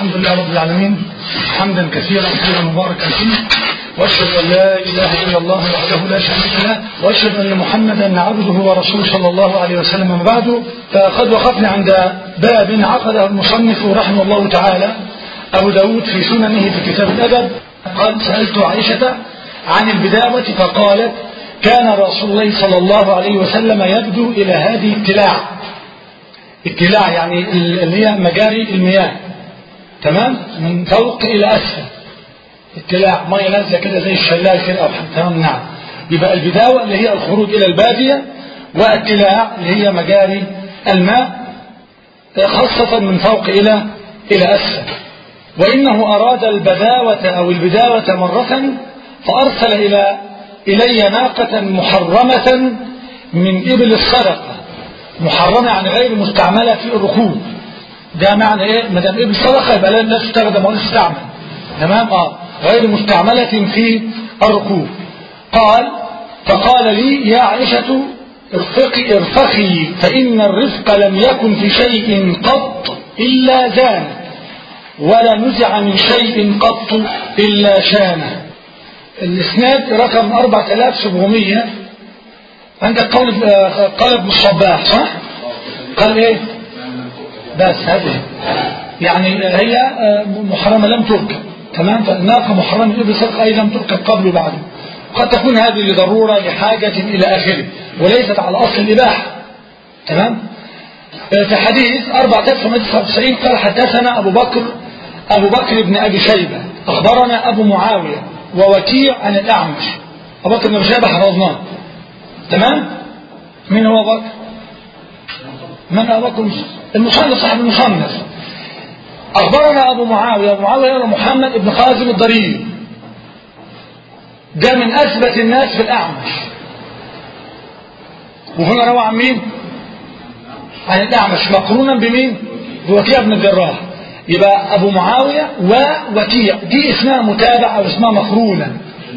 الحمد لله رب العالمين حمدا كثيرا طيبا مباركا فيه واشهد ان لا اله الا الله وحده لا شريك له واشهد ان محمدا عبده ورسوله صلى الله عليه وسلم من بعد فقد وقفنا عند باب عقده المصنف رحمه الله تعالى ابو داود في سننه في كتاب الادب قال سالت عائشه عن البداوه فقالت كان رسول الله صلى الله عليه وسلم يبدو الى هذه ابتلاع ابتلاع يعني اللي هي مجاري المياه تمام من فوق الى اسفل ابتلاع ميه نازله كده زي الشلال كده او تمام نعم يبقى البداوه اللي هي الخروج الى الباديه والابتلاع اللي هي مجاري الماء خاصة من فوق إلى إلى أسفل وإنه أراد البداوة أو البداوة مرة فأرسل إلى إلي ناقة محرمة من إبل الصدقة محرمة عن غير مستعملة في الركوب ده معنى إيه ما دام إبل صدقة يبقى لا تستخدم ولا تستعمل تمام آه غير مستعملة في الركوب قال فقال لي يا عائشة ارفقي ارفخي فإن الرفق لم يكن في شيء قط إلا زان ولا نزع من شيء قط إلا شانه الإسناد رقم 4700 عندك قول قال ابن الصباح صح؟ قال ايه؟ بس هذه يعني هي محرمة لم تركب تمام فالناقة محرمة ابن صدق أي لم تركب قبل وبعده قد تكون هذه لضرورة لحاجة إلى آخره وليست على أصل الإباحة تمام في حديث 4999 قال حدثنا أبو بكر أبو بكر بن أبي شيبة أخبرنا أبو معاوية ووكيع عن الأعمش أبو بكر بن أبي شيبة حفظناه تمام من هو أبو بكر من أبو بكر المصنف صاحب المصنف أخبرنا أبو معاوية أبو معاوية محمد بن خازم الضرير ده من أثبت الناس في الأعمش وهنا روى عن مين عن الأعمش مقرونا بمين بوكيع بن الجراح يبقى أبو معاوية ووكيع دي اسمها متابعة أو اسمها مقرونة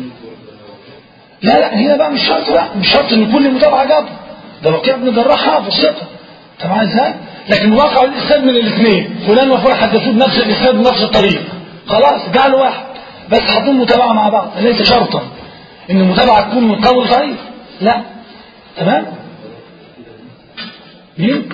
لا لا هنا بقى مش شرط بقى مش شرط ان كل متابعة جاب ده وكيع بن الجراح حافظ ثقة طبعا ازاي لكن وقع الاسناد من الاثنين فلان وفلان حدثوه بنفس الاسناد بنفس الطريق خلاص جعل واحد بس حطوا متابعة مع بعض ليس شرطا ان المتابعة تكون من قول ضعيف لا تمام مين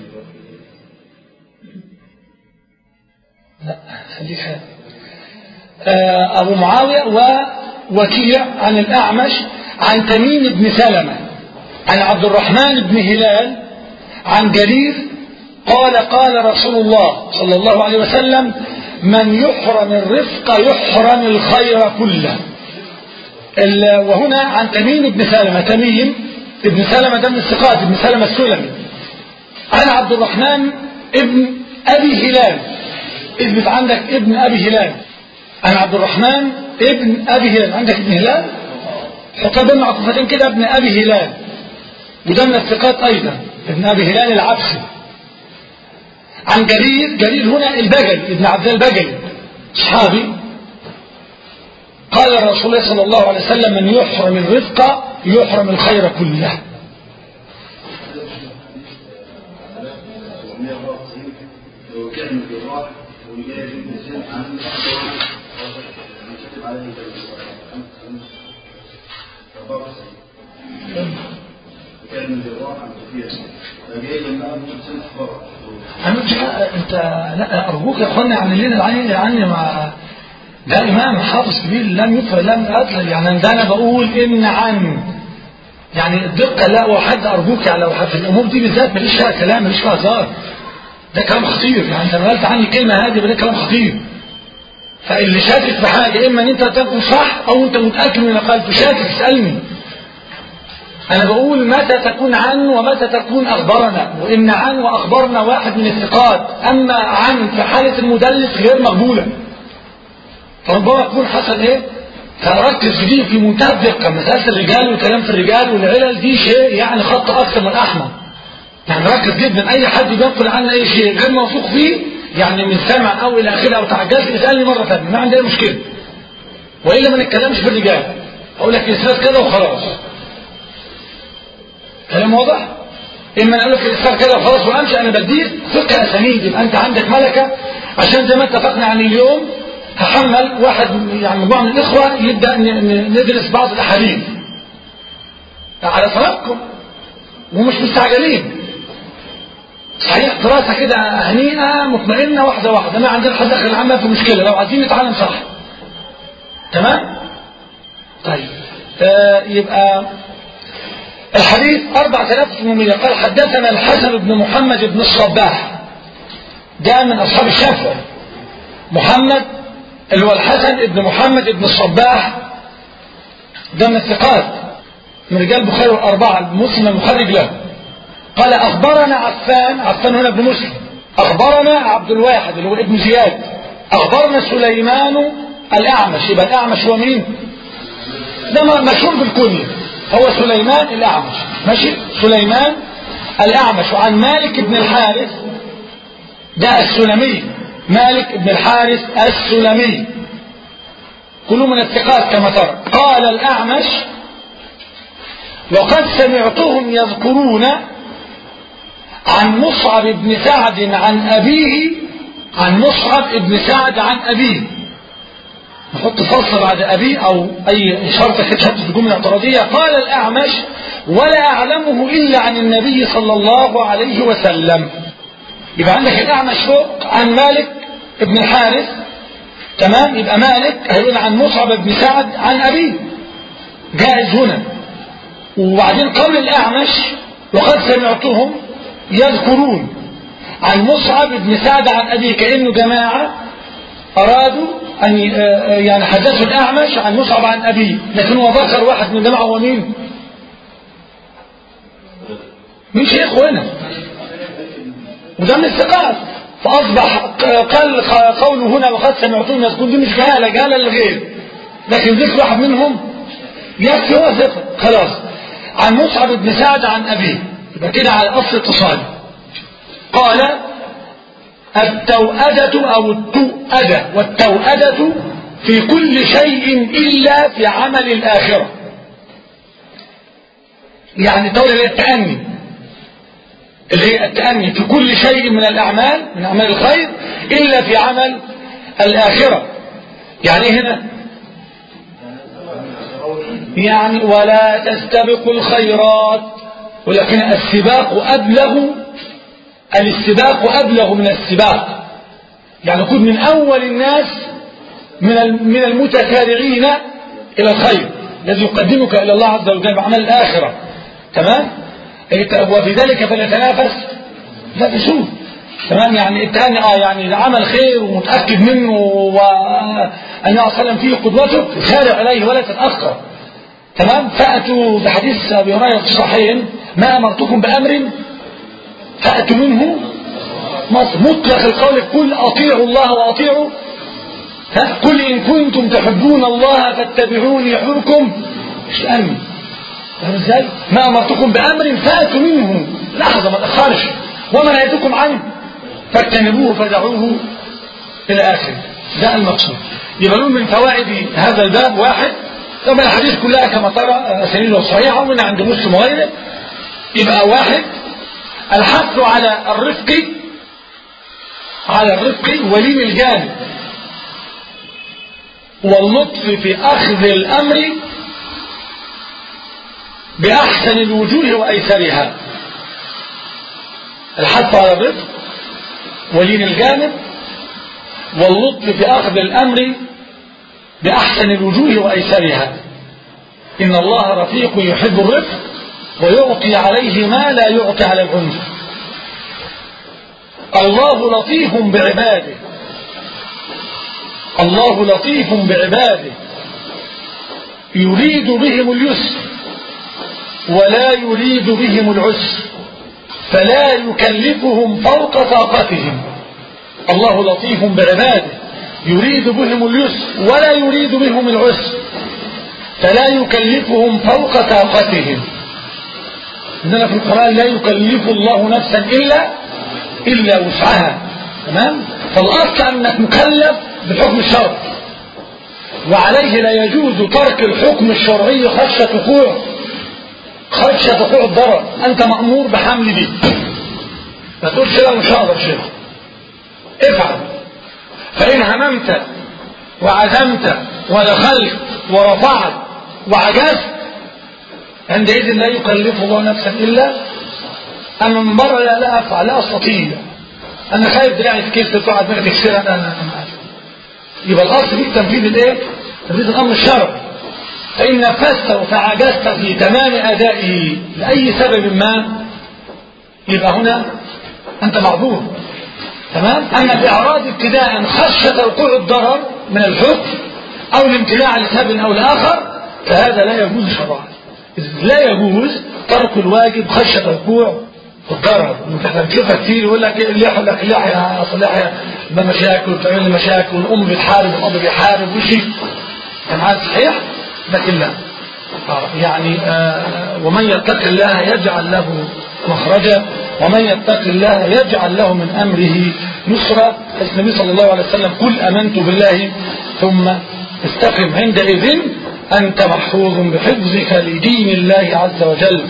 لا خليك هذا آه ابو معاوية ووكيع عن الاعمش عن تميم بن سلمة عن عبد الرحمن بن هلال عن جرير قال قال رسول الله صلى الله عليه وسلم من يحرم الرفق يحرم الخير كله وهنا عن تميم بن سلمة تميم ابن سلمة ده من الثقات ابن سلمة السلمي عن عبد الرحمن ابن أبي هلال اثبت عندك ابن أبي هلال عن عبد الرحمن ابن أبي هلال عندك ابن هلال حطها بين معطوفتين كده ابن أبي هلال وده من الثقات أيضا ابن أبي هلال العبسي عن جرير جرير هنا البجل ابن عبد البجل صحابي قال رسول الله صلى الله عليه وسلم من يحرم الرزق يحرم الخير كله كان جراح عن كثير فجاي لما أنا لا انت لا ارجوك يا اخوانا اعمل لنا العين عني ما ده امام حافظ كبير لم يفرق لم ادلل يعني ده انا بقول ان عن يعني الدقه لا وحد ارجوك يعني لو في الامور دي بالذات ماليش فيها كلام ماليش فيها هزار ده كلام خطير يعني انت نقلت عني كلمه هذه ده كلام خطير فاللي شاكك في حاجه اما ان انت تكون صح او انت متاكد من قال شاكك اسالني أنا بقول متى تكون عن ومتى تكون أخبرنا وإن عن وأخبرنا واحد من الثقات أما عن في حالة المدلس غير مقبولة فربما يكون حصل إيه فركز في دي في منتهى الدقة مسألة الرجال والكلام في الرجال والعلل دي شيء يعني خط أكثر من الأحمر يعني ركز جدا أي حد بينقل عنا أي شيء غير موثوق فيه يعني من سمع أو إلى آخره أو تعجز اسألني مرة ثانية ما عندي أي مشكلة وإلا ما نتكلمش في الرجال أقول لك إسناد كذا وخلاص كلام واضح اما انا اقول لك الاذكار كده وخلاص وامشي انا بديك فقه اسانيد يبقى انت عندك ملكه عشان زي ما اتفقنا عن اليوم هحمل واحد يعني مجموعه من الاخوه يبدا ندرس بعض الاحاديث على صلاتكم ومش مستعجلين صحيح دراسة كده هنيئة مطمئنة واحدة واحدة ما عندنا حد داخل العامة في مشكلة لو عايزين نتعلم صح تمام طيب آه يبقى الحديث 4800 قال حدثنا الحسن بن محمد بن الصباح ده من أصحاب الشافعي محمد اللي هو الحسن بن محمد بن الصباح ده من الثقات من رجال البخاري والأربعة مسلم المخرج له قال أخبرنا عفان عفان هنا ابن مسلم أخبرنا عبد الواحد اللي هو ابن زياد أخبرنا سليمان الأعمش يبقى الأعمش هو مين؟ ده مشهور بالكنية هو سليمان الأعمش ماشي سليمان الأعمش وعن مالك بن الحارث ده السلمي مالك بن الحارث السلمي كله من الثقات كما ترى قال الأعمش وقد سمعتهم يذكرون عن مصعب بن سعد عن أبيه عن مصعب بن سعد عن أبيه نحط فصل بعد أبيه أو أي شرط كده في الجملة الاعتراضية قال الأعمش ولا أعلمه إلا عن النبي صلى الله عليه وسلم يبقى عندك الأعمش فوق عن مالك ابن الحارث تمام يبقى مالك هيقول عن مصعب بن سعد عن أبيه جائز هنا وبعدين قول الأعمش وقد سمعتهم يذكرون عن مصعب بن سعد عن أبيه كأنه جماعة أرادوا أن يعني حدثوا الأعمش عن مصعب عن أبيه لكن هو ذكر واحد من الجماعة هو مين؟ مين شيخه هنا؟ وده من الثقات فأصبح قال قوله هنا وقد سمعتم يذكرون دي مش جهالة جهالة للغير لكن ذكر واحد منهم يكفي هو ثقة خلاص عن مصعب بن سعد عن أبيه يبقى كده على أصل اتصال قال التوأدة أو التؤدة والتوأدة في كل شيء إلا في عمل الآخرة يعني التوأدة هي التأني اللي هي التأني في كل شيء من الأعمال من أعمال الخير إلا في عمل الآخرة يعني هنا يعني ولا تستبقوا الخيرات ولكن السباق أبلغ الاستباق أبلغ من السباق يعني كن من أول الناس من من المتسارعين إلى الخير الذي يقدمك إلى الله عز وجل بعمل الآخرة تمام وفي ذلك فليتنافس لا تشوف تمام يعني الثاني اه يعني عمل خير ومتأكد منه وأن وسلم فيه قدوتك سارع إليه ولا تتأخر تمام فأتوا بحديث أبي هريرة في الصحيحين ما أمرتكم بأمر فأتوا منه مطلق القول قل أطيعوا الله وأطيعوا قل إن كنتم تحبون الله فاتبعوني يحبكم مش الأمن فاهم ازاي؟ ما أمرتكم بأمر فأتوا منه لحظة ما تأخرش وما نهيتكم عنه فاجتنبوه فدعوه إلى آخر ده المقصود يبقى من فوائد هذا الباب واحد طبعا الحديث كلها كما ترى أسانيده صحيحة ومن عند مسلم وغيره يبقى واحد الحث على الرفق على الرفق ولين الجانب واللطف في أخذ الأمر بأحسن الوجوه وأيسرها الحث على الرفق ولين الجانب واللطف في أخذ الأمر بأحسن الوجوه وأيسرها إن الله رفيق يحب الرفق ويعطي عليه ما لا يعطي على العنف الله لطيف بعباده الله لطيف بعباده يريد بهم اليسر ولا يريد بهم العسر فلا يكلفهم فوق طاقتهم الله لطيف بعباده يريد بهم اليسر ولا يريد بهم العسر فلا يكلفهم فوق طاقتهم عندنا في القرآن لا يكلف الله نفسا إلا إلا وسعها تمام فالأصل أنك مكلف بالحكم الشرعي وعليه لا يجوز ترك الحكم الشرعي خشية وقوع خشية وقوع الضرر أنت مأمور بحمل دي ما تقولش لا مش هقدر شيلها افعل فإن هممت وعزمت ودخلت ورفعت وعجزت عندئذ لا يكلف الله نفسا إلا أما من بره لا لا أفعل لا أستطيع أنا خايف دراعي تكسر تقعد دماغي تكسرها أنا أنا يبقى الأصل في تنفيذ الإيه؟ تنفيذ الأمر الشرعي فإن نفذت فعجزت في تمام أدائه لأي سبب ما يبقى هنا أنت معذور تمام أما الإعراض ابتداء خشية وقوع الضرر من الحكم أو الامتناع لسبب أو لآخر فهذا لا يجوز شرعا لا يجوز ترك الواجب خشية وقوع الضرر انت بتشوفها كتير يقول لك اللحية يقول لك اللحية اصل اللحية بمشاكل وبتعمل لي مشاكل والام بتحارب والاب بيحارب وشي كان هذا صحيح لكن لا يعني آه ومن يتق الله يجعل له مخرجا ومن يتق الله يجعل له من امره يسرا النبي صلى الله عليه وسلم قل امنت بالله ثم استقم عندئذ انت محفوظ بحفظك لدين الله عز وجل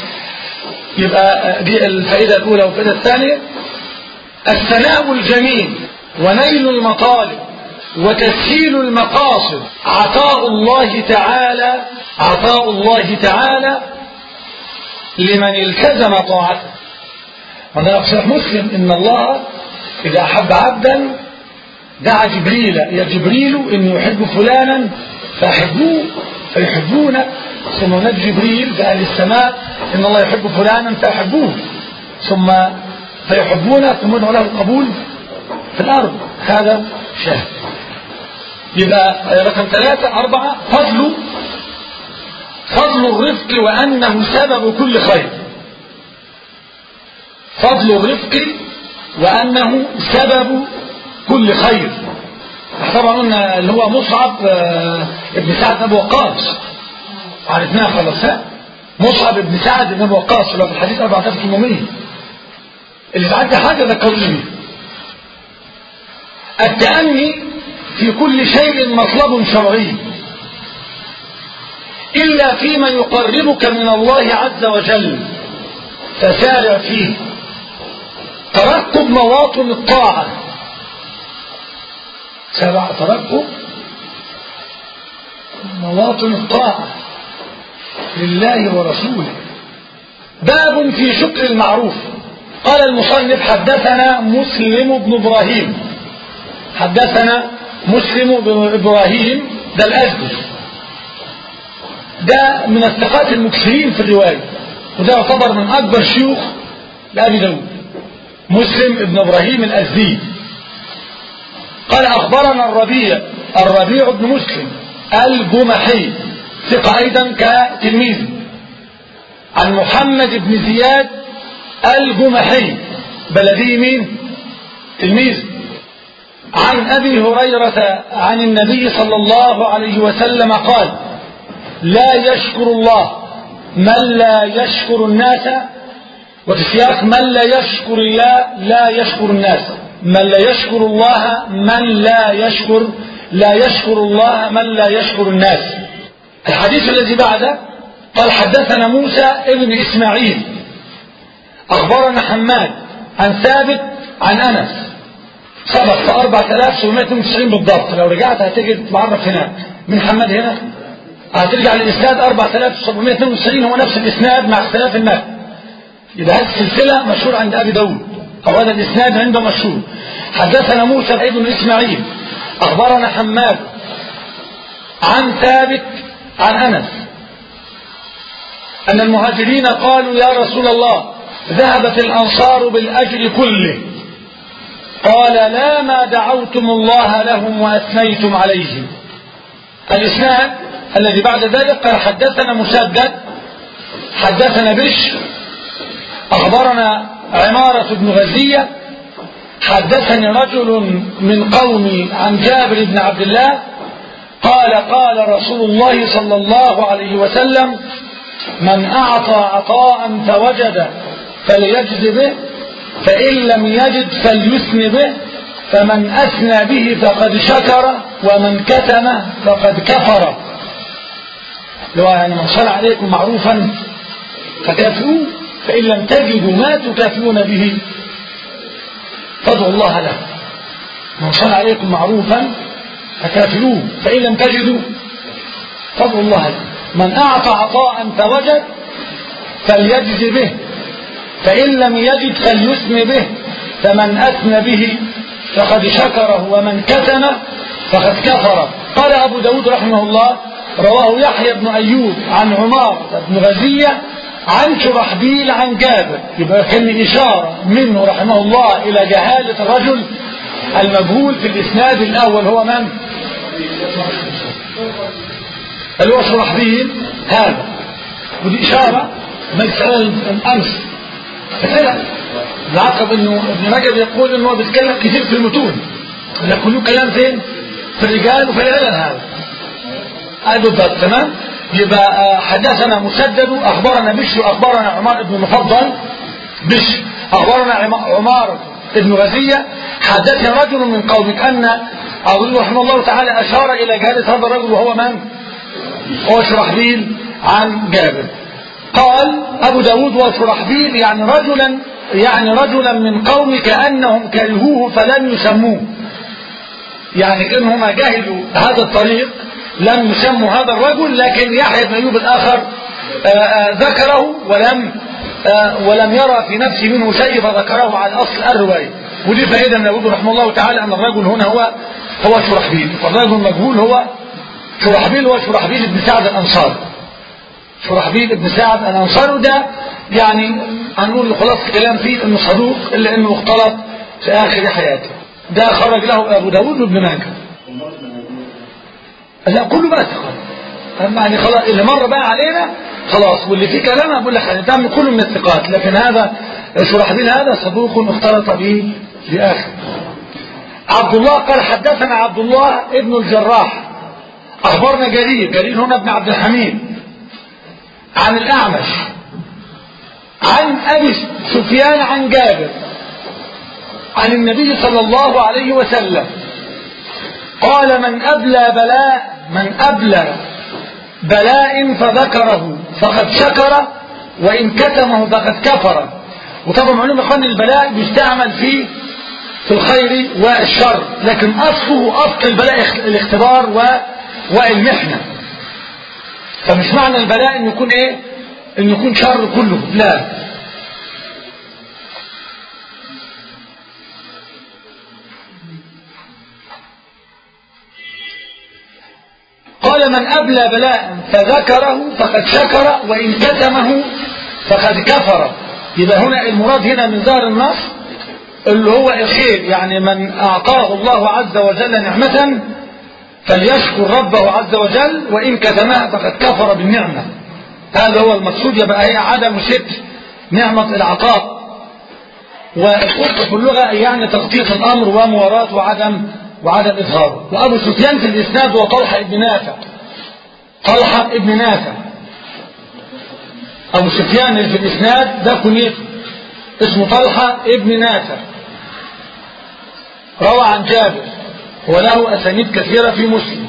يبقى دي الفائده الاولى والفائده الثانيه الثناء الجميل ونيل المطالب وتسهيل المقاصد عطاء الله تعالى عطاء الله تعالى لمن التزم طاعته وده في صحيح مسلم ان الله اذا احب عبدا دعا جبريل يا جبريل اني احب فلانا فاحبوه فيحبون ثم نجي جبريل بأهل السماء ان الله يحب فلانا فاحبوه ثم فيحبون ثم يدعو له القبول في الارض هذا شاهد يبقى رقم ثلاثة أربعة فضل فضل الرفق وأنه سبب كل خير فضل الرفق وأنه سبب كل خير طبعا قلنا اللي هو مصعب ابن سعد بن ابي وقاص عرفناها خلاص ها مصعب ابن سعد بن ابي وقاص اللي في الحديث 4800 اللي بعد حاجه ذكرني التأني في كل شيء مطلب شرعي إلا فيما يقربك من الله عز وجل فسارع فيه ترقب مواطن الطاعة سبع ترقب مواطن الطاعة لله ورسوله باب في شكر المعروف قال المصنف حدثنا مسلم بن إبراهيم حدثنا مسلم بن إبراهيم ده الأزدي ده من الثقات المكثرين في الرواية وده يعتبر من أكبر شيوخ لأبي داود مسلم بن إبراهيم الأزدي قال أخبرنا الربيع الربيع بن مسلم الجمحي ثقة أيضا كتلميذ عن محمد بن زياد الجمحي بلدي مين تلميذ عن أبي هريرة عن النبي صلى الله عليه وسلم قال لا يشكر الله من لا يشكر الناس وفي سياق من لا يشكر الله لا يشكر الناس من لا يشكر الله من لا يشكر لا يشكر الله من لا يشكر الناس الحديث الذي بعده قال حدثنا موسى ابن إسماعيل أخبرنا حماد عن ثابت عن أنس سبق في 4792 بالضبط لو رجعت هتجد معرف هناك من حماد هنا هترجع للإسناد 4792 هو نفس الإسناد مع اختلاف النقل يبقى هذه السلسلة مشهور عند أبي داود أو هذا الإسناد عنده مشهور حدثنا موسى ابن إسماعيل أخبرنا حماد عن ثابت عن أنس أن المهاجرين قالوا يا رسول الله ذهبت الأنصار بالأجر كله قال لا ما دعوتم الله لهم وأثنيتم عليهم الإسناد الذي بعد ذلك قال حدثنا مسدد حدثنا بشر أخبرنا عمارة بن غزية حدثني رجل من قومي عن جابر بن عبد الله قال قال رسول الله صلى الله عليه وسلم من أعطى عطاء فوجد فليجز به فإن لم يجد فليثن به فمن أثنى به فقد شكر ومن كتم فقد كفر لو يعني من صنع عليكم معروفا فكافئوه فإن لم تجدوا ما تكافئون به فادعوا الله له من صنع عليكم معروفا فكافئوه فإن لم تجدوا فادعوا الله له من أعطى عطاء فوجد فليجز به فإن لم يجد فليثم به فمن أثنى به فقد شكره ومن كتم فقد كفر قال أبو داود رحمه الله رواه يحيى بن أيوب عن عمار بن غزية عن شرحبيل عن جابر يبقى كان إشارة منه رحمه الله إلى جهالة الرجل المجهول في الإسناد الأول هو من؟ اللي هو شرحبيل هذا ودي إشارة مسألة الأمس فكده العقب انه ابن رجب يقول انه هو بيتكلم كتير في المتون لكن له كلام فين؟ في الرجال وفي العلل هذا هذا بالضبط تمام؟ يبقى حدثنا مسدد اخبرنا بشر اخبرنا عمار بن المفضل بشر اخبرنا عمار بن غزية حدثني رجل من قومك ان أبو رحمه الله تعالى اشار الى جهالة هذا الرجل وهو من؟ هو شرحبيل عن جابر قال أبو داود وشرحبيل يعني رجلا يعني رجلا من قوم كأنهم كرهوه فلم يسموه يعني إنهم جهلوا هذا الطريق لم يسموا هذا الرجل لكن يحيى بن أيوب الآخر آآ آآ ذكره ولم ولم يرى في نفسه منه شيء فذكره على أصل الرواية ودي فائدة من أبو رحمه الله تعالى أن الرجل هنا هو هو شرحبيل فالرجل المجهول هو شرحبيل هو شرحبيل بن سعد الأنصاري شرحبيل بن سعد الأنصاري ده يعني هنقول خلاص الكلام فيه انه صدوق الا انه اختلط في اخر حياته ده خرج له ابو داود وابن ماجه لا كله بقى ثقات يعني خلاص اللي مر بقى علينا خلاص واللي فيه كلام بقول لك هنتم كله من الثقات لكن هذا شرحبيل هذا صدوق اختلط به في اخر عبد الله قال حدثنا عبد الله ابن الجراح اخبرنا جرير جرير هنا ابن عبد الحميد عن الاعمش عن أبي سفيان عن جابر عن النبي صلى الله عليه وسلم قال من أبلى بلاء من أبلى بلاء فذكره فقد شكر وإن كتمه فقد كفر وطبعا معلوم إخوان البلاء بيستعمل في في الخير والشر لكن أصله أصل البلاء الاختبار و والمحنة فمش معنى البلاء إن يكون إيه إن يكون شر كله لا قال من أبلى بلاء فذكره فقد شكر وإن كتمه فقد كفر يبقى هنا المراد هنا من ظاهر النص اللي هو الخير يعني من أعطاه الله عز وجل نعمة فليشكر ربه عز وجل وإن كتمها فقد كفر بالنعمة هذا هو المقصود يبقى هي عدم ستر نعمة العطاء والقرط في اللغة يعني تغطية الأمر ومواراة وعدم وعدم إظهاره وأبو سفيان في الإسناد هو طلحة ابن نافع طلحة ابن نافع أبو سفيان اللي في الإسناد ده كنيته اسمه طلحة ابن نافع روى عن جابر وله أسانيد كثيرة في مسلم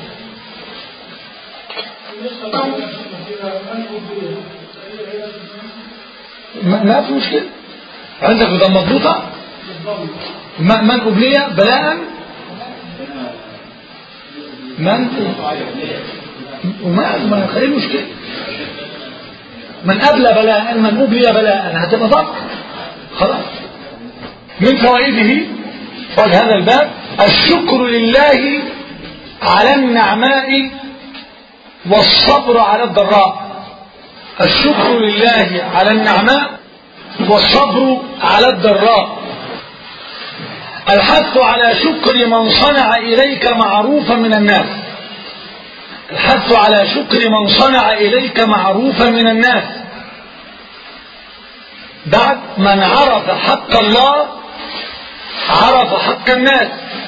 ما, ما في مشكلة عندك ده مضبوطة من أبلية بلاء من وما ما خليه مشكلة من أبلى بلاء من أبلي بلاء هتبقى ضبط خلاص من فوائده فوائد هذا الباب الشكر لله على النعماء والصبر على الضراء الشكر لله على النعماء والصبر على الضراء الحث على شكر من صنع إليك معروفا من الناس الحث على شكر من صنع إليك معروفا من الناس بعد من عرف حق الله عرف حق الناس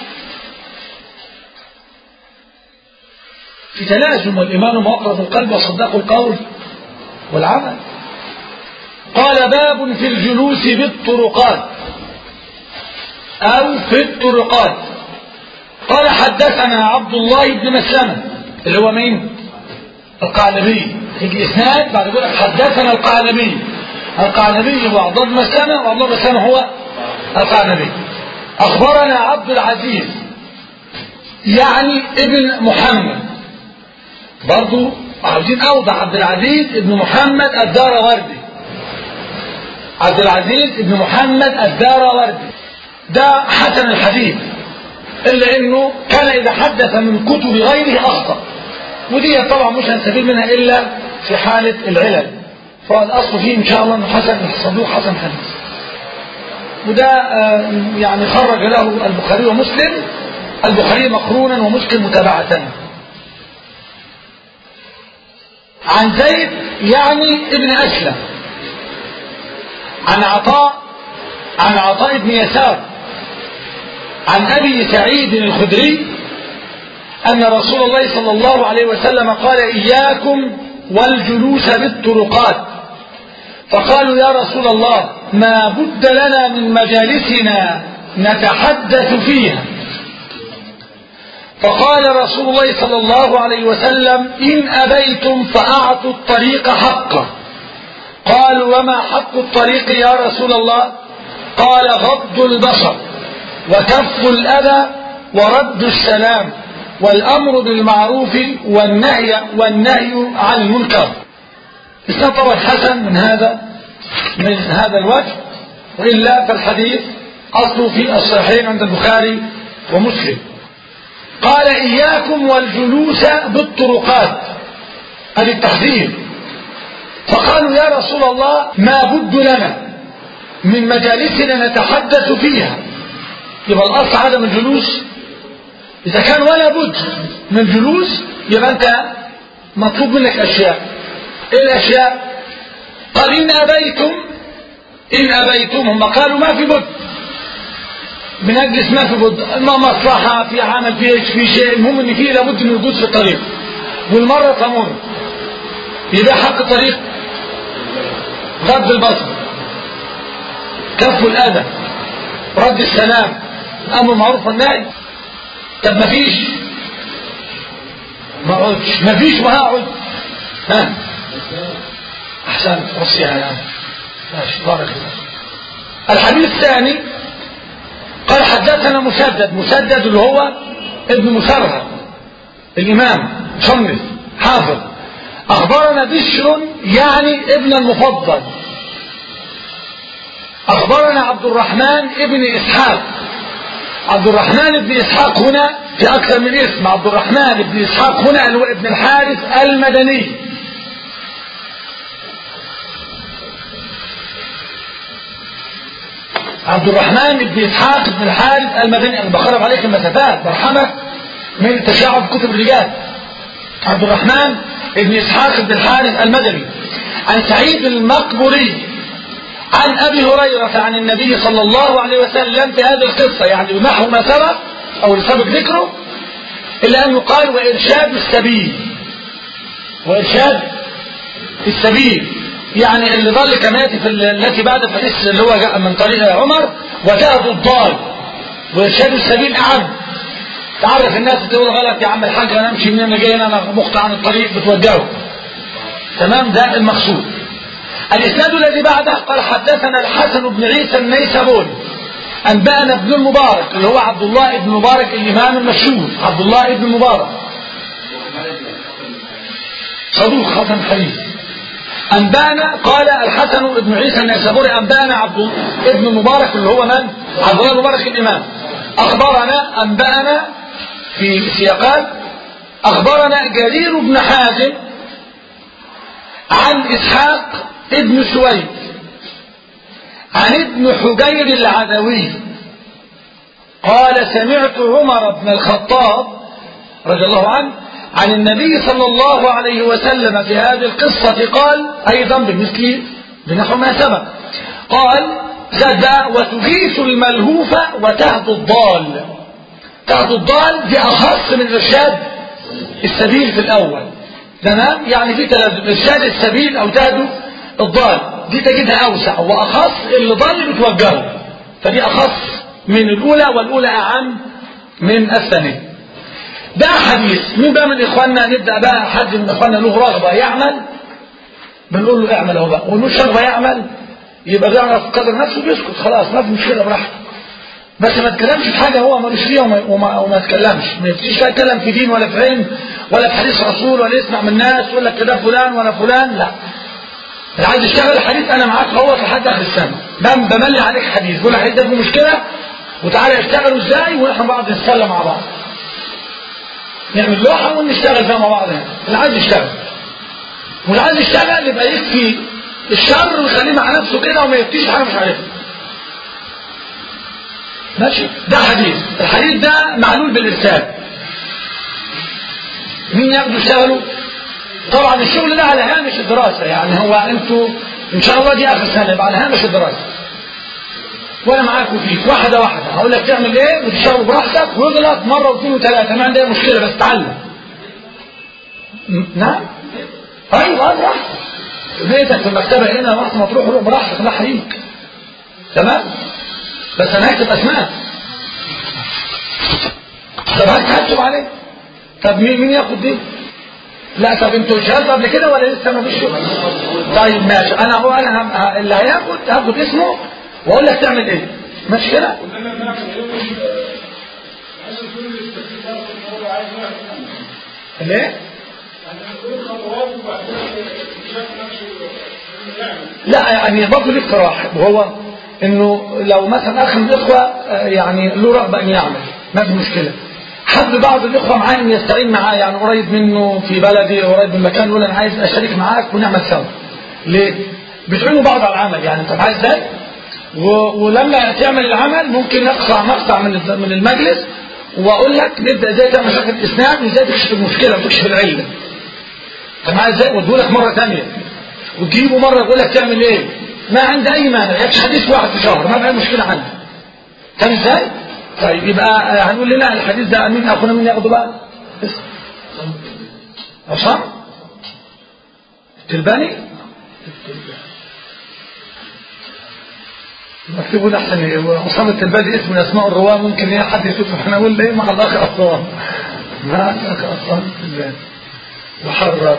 في تلازم والإيمان موقف القلب وصدق القول والعمل قال باب في الجلوس بالطرقات أو في الطرقات قال حدثنا عبد الله بن مسلمة اللي هو مين القعنبي يجي إسناد بعد يقول حدثنا القعنبي القعنبي هو عبد الله بن مسلمة وعبد الله بن مسلمة هو القعنبي أخبرنا عبد العزيز يعني ابن محمد برضو عاوزين أوضح عبد العزيز ابن محمد الدار وردي عبد العزيز ابن محمد الدار وردي ده حسن الحديث إلا إنه كان إذا حدث من كتب غيره أخطأ ودي طبعا مش هنستفيد منها إلا في حالة العلل فالأصل فيه إن شاء الله أنه حسن الصدوق حسن حديث وده يعني خرج له البخاري ومسلم البخاري مقرونا ومسلم متابعة عن زيد يعني ابن أسلم عن عطاء عن عطاء بن يسار عن أبي سعيد الخدري أن رسول الله صلى الله عليه وسلم قال إياكم والجلوس بالطرقات فقالوا يا رسول الله ما بد لنا من مجالسنا نتحدث فيها فقال رسول الله صلى الله عليه وسلم إن أبيتم فأعطوا الطريق حقه قالوا وما حق الطريق يا رسول الله قال غض البصر وكف الأذى ورد السلام والأمر بالمعروف والنهي والنهي عن المنكر إسناد طبعا حسن من هذا من هذا الوجه وإلا فالحديث أصله في الصحيحين عند البخاري ومسلم قال إياكم والجلوس بالطرقات هذه التحذير فقالوا يا رسول الله ما بد لنا من مجالسنا نتحدث فيها يبقى الأصل عدم الجلوس إذا كان ولا بد من الجلوس يبقى أنت مطلوب منك أشياء إيه الأشياء قال إن أبيتم إن أبيتم هم قالوا ما في بد بنجلس ما في بد ما مصلحة في عمل في ايش في شيء المهم ان فيه لابد من الوجود في الطريق والمرة تمر يبقى حق الطريق غض البصر كف الأذى رد السلام أمر معروف والنهي طب ما فيش ما اقعدش ما فيش وهقعد ها احسنت وصيها يا عم ماشي بارك الله الحديث الثاني قال حدثنا مسدد مسدد اللي هو ابن مسرهد الإمام مصنف حافظ أخبرنا بشر يعني ابن المفضل أخبرنا عبد الرحمن ابن إسحاق عبد الرحمن بن إسحاق هنا في أكثر من اسم عبد الرحمن بن إسحاق هنا اللي هو ابن الحارث المدني عبد الرحمن بن إسحاق بن الحارث المدني أنا بخرب عليك المسافات برحمك من تشعب كتب الرجال عبد الرحمن بن إسحاق بن الحارث المدني عن سعيد المقبري عن أبي هريرة عن النبي صلى الله عليه وسلم في هذه القصة يعني نحو ما سبق أو اللي سبق ذكره إلا أن يقال وإرشاد السبيل وإرشاد السبيل يعني اللي ضل كما ياتي في التي بعد الحديث اللي هو جاء من طريق عمر وجاء الضال وإرشاد السبيل أعم تعرف الناس تقول غلط يا عم الحاج انا امشي من انا جاي انا مخطئ عن الطريق بتوجهه تمام ده المقصود الاسناد الذي بعده قال حدثنا الحسن بن عيسى النيسابوري انبانا ابن المبارك اللي هو عبد الله بن مبارك الامام المشهور عبد الله بن مبارك صدوق ختم حديث أنبانا قال الحسن بن عيسى النيسابوري أنبانا عبد ابن مبارك اللي هو من؟ عبد الله مبارك الإمام أخبرنا أنبأنا في سياقات أخبرنا جرير بن حازم عن إسحاق ابن سويد عن ابن حجير العدوي قال سمعت عمر بن الخطاب رضي الله عنه عن النبي صلى الله عليه وسلم في هذه القصة قال أيضا بمثل بنحو ما سبق قال زاد وتغيث الملهوف وتهدو الضال تهدو الضال دي أخص من إرشاد السبيل في الأول تمام يعني في تلازم إرشاد السبيل أو تهدو الضال دي تجدها أوسع وأخص اللي ضال بتوجهه فدي أخص من الأولى والأولى أعم من الثانية ده حديث مين بقى من إخواننا نبدأ بقى حد من إخواننا له رغبة يعمل بنقول له اعمل اهو بقى ونقول رغبة يعمل يبقى بيعرف قدر نفسه بيسكت خلاص ما في مشكله براحته بس ما تكلمش في حاجه هو ملوش فيها وما, وما, وما تكلمش ما يبتديش بقى يتكلم في دين ولا في علم ولا في حديث رسول ولا يسمع من الناس ولا كده فلان ولا فلان لا اللي عايز يشتغل حديث انا معاك اهوت لحد اخر السنه بم- بملي عليك حديث بقول الحديث ده فيه مشكله وتعالى اشتغلوا ازاي واحنا بعض نتسلى مع بعض نعمل لوحه ونشتغل فيها مع بعض هنا اللي عايز يشتغل واللي عايز يشتغل يبقى يكفي الشر ويخليه مع نفسه كده وما يفتيش حاجه مش عارفها ماشي ده حديث الحديث ده معلول بالارسال مين ياخدوا يشتغلوا طبعا الشغل ده على هامش الدراسه يعني هو انتوا ان شاء الله دي اخر سنه يبقى على هامش الدراسه وانا معاكم فيه واحده واحده هقول لك تعمل ايه وتشتغل براحتك واغلط مره واثنين وثلاثه ما عندي مشكله بس تعلم م- نعم ايوه اه براحتك في بيتك في المكتبه هنا وقت ما تروح روح براحتك ده حقيقي تمام بس انا هكتب اسماء طب هكتب عليه طب مين مين ياخد دي لا طب انتوا اشتغلتوا قبل كده ولا لسه ما فيش شغل طيب ماشي انا هو انا هم... ه- اللي هياخد هاخد اسمه واقول لك تعمل ايه ماشي كده ليه لا يعني برضه ليه اقتراح وهو انه لو مثلا اخ من الاخوه آه، يعني له رغبه ان يعمل ما في مشكله حد بعض الاخوه معاه ان يستعين معاه يعني قريب منه في بلدي قريب من مكان يقول انا عايز اشترك معاك ونعمل سوا ليه؟ بتعينوا بعض على العمل يعني انت عايز ازاي؟ و- ولما تعمل العمل ممكن نقطع مقطع من الد- من المجلس واقول لك نبدا ازاي تعمل مشاكل اسناد وازاي تكشف المشكله وتكشف العله انت معايا ازاي؟ واديه لك مره ثانيه وتجيبه مره يقول لك تعمل ايه؟ ما عندي اي مانع يكفي حديث واحد في شهر ما بقى مشكله عندي فاهم ازاي؟ طيب يبقى آه، هنقول لنا الحديث ده مين اخونا مين ياخده بقى؟ عصام التلباني مكتوب ده احسن عصام التلباني اسم من اسماء الرواه ممكن ايه حد يشوف احنا نقول ايه مع الاخ عصام مع الاخ عصام التلباني محرر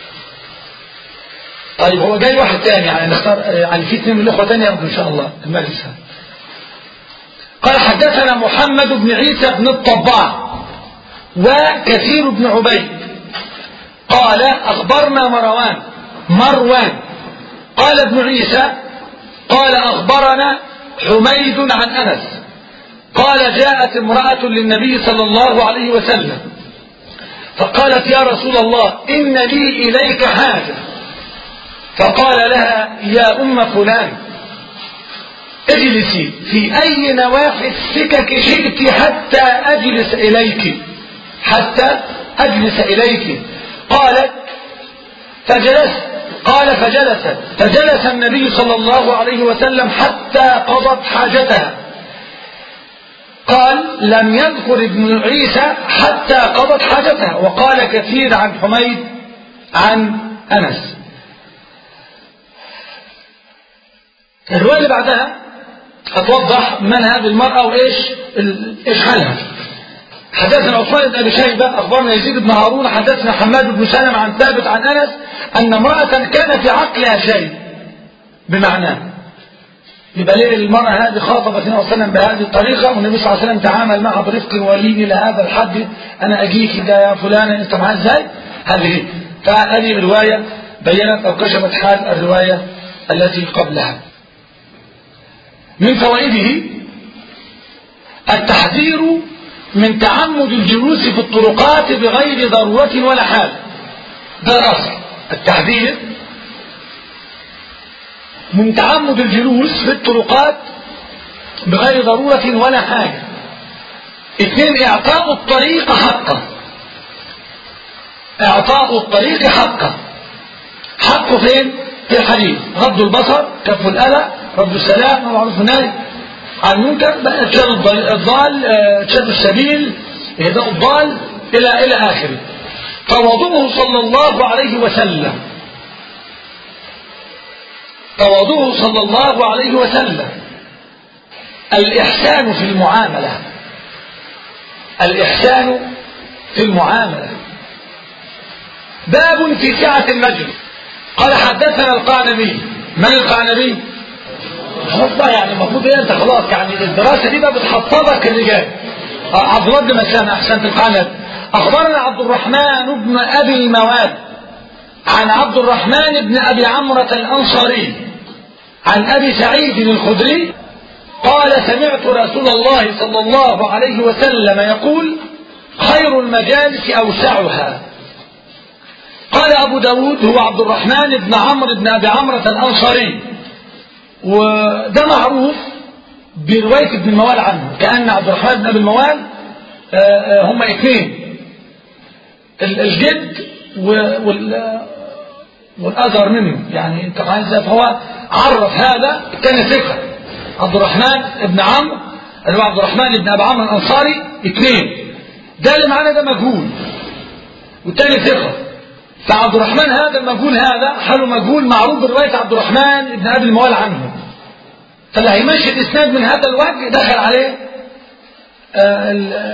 طيب هو جاي واحد تاني يعني نختار يعني في اثنين من الاخوه تاني ياخدوا ان شاء الله المجلس هذا قال حدثنا محمد بن عيسى بن الطباع وكثير بن عبيد قال أخبرنا مروان مروان قال ابن عيسى قال أخبرنا حميد عن أنس قال جاءت امرأة للنبي صلى الله عليه وسلم فقالت يا رسول الله إن لي إليك حاجة فقال لها يا أم فلان اجلسي في أي نواحي السكك شئت حتى أجلس إليك حتى أجلس إليك قالت فجلست قال فجلست فجلس النبي صلى الله عليه وسلم حتى قضت حاجتها قال لم يذكر ابن عيسى حتى قضت حاجتها وقال كثير عن حميد عن أنس الرواية اللي بعدها هتوضح من هذه المرأة وإيش ال- إيش حالها حدثنا عثمان بن أبي شيبة أخبرنا يزيد بن هارون حدثنا حماد بن سلمة عن ثابت عن أنس أن امرأة كان في عقلها شيء بمعناه يبقى ليه المرأة هذه خاطبت النبي صلى الله عليه وسلم بهذه الطريقة والنبي صلى الله عليه وسلم تعامل معها برفق ولين إلى هذا الحد أنا أجيك ده يا فلانة أنت معايا إزاي؟ هذه فهذه الرواية بينت أو كشفت حال الرواية التي قبلها من فوائده التحذير من تعمد الجلوس في الطرقات بغير ضرورة ولا حاجة ده الأصل التحذير من تعمد الجلوس في الطرقات بغير ضرورة ولا حاجة اثنين اعطاء الطريق حقه اعطاء الطريق حقه حقه فين في الحديث غض البصر كف الأذى رد السلام معروف النهي عن المنكر بقى ارشاد الضال الضال، آه، ارشاد السبيل اهداء الضال الى الى اخره تواضعه صلى الله عليه وسلم تواضعه صلى الله عليه وسلم الإحسان في المعاملة الإحسان في المعاملة باب في سعة المجلس قال حدثنا القعنبي من القعنبي خلاص بقى يعني المفروض ايه انت خلاص يعني الدراسه دي بقى بتحفظك الرجال آه، عبد الله بن مسلم احسنت القناه اخبرنا عبد الرحمن بن ابي المواد عن عبد الرحمن بن ابي عمره الانصاري عن ابي سعيد الخدري قال سمعت رسول الله صلى الله عليه وسلم يقول خير المجالس اوسعها قال ابو داود هو عبد الرحمن بن عمرو بن ابي عمره الانصاري وده معروف برواية ابن الموال عنه كأن عبد الرحمن بن أبي الموال آه، آه، هما اثنين ال- الجد و- وال والأثر منه يعني انت عايز فهو عرف هذا كان ثقة عبد الرحمن بن عمرو اللي هو عبد الرحمن بن أبي عمرو الأنصاري اثنين ده اللي معانا ده مجهول والتاني ثقة فعبد الرحمن هذا المجهول هذا حاله مجهول معروف برواية عبد الرحمن بن أبي الموال عنه فاللي هيمشي الإسناد من هذا الوجه دخل عليه آه ال-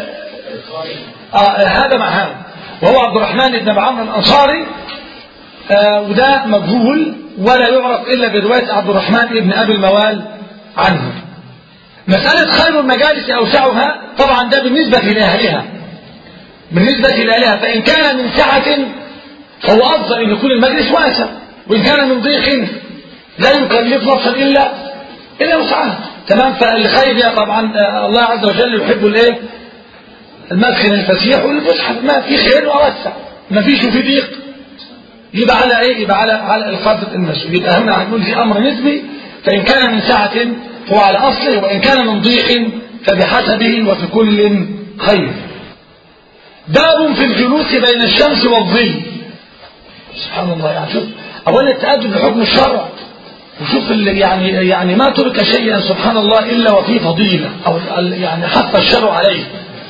آه هذا مع هذا وهو عبد الرحمن بن أبي عمرو الأنصاري آه وده مجهول ولا يعرف إلا برواية عبد الرحمن بن أبي الموال عنه مسألة خير المجالس أوسعها طبعا ده بالنسبة لأهلها بالنسبة لأهلها فإن كان من سعة فهو أفضل أن يكون المجلس واسع وإن كان من ضيق لا يكلف نفسا إلا إلا وسعها تمام فالخير يا طبعا آه، الله عز وجل يحب الايه المدخل الفسيح والفسحة ما في خير ووسع ما فيش في ضيق يبقى على ايه يبقى على على القدر المسؤول يبقى هنا هنقول في امر نسبي فان كان من سعة فهو على اصله وان كان من ضيق فبحسبه وفي كل خير باب في الجلوس بين الشمس والظل سبحان الله يعني شوف اولا التأدب بحكم الشرع وشوف ال- يعني يعني ما ترك شيئا سبحان الله الا وفيه فضيله او ال- يعني حتى الشرع عليه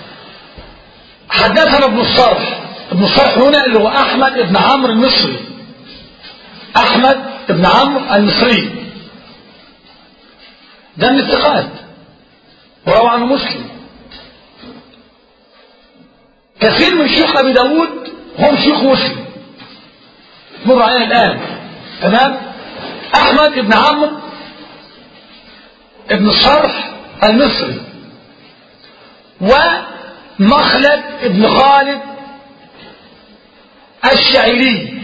حدثنا ابن الصرح ابن الصرح هنا اللي هو احمد بن عمرو المصري احمد بن عمرو المصري ده من الثقات وروى عنه مسلم كثير من شيوخ ابي داود هم شيوخ مسلم مر علينا الان تمام احمد بن عمرو ابن الصرح المصري ومخلد بن خالد الشعيري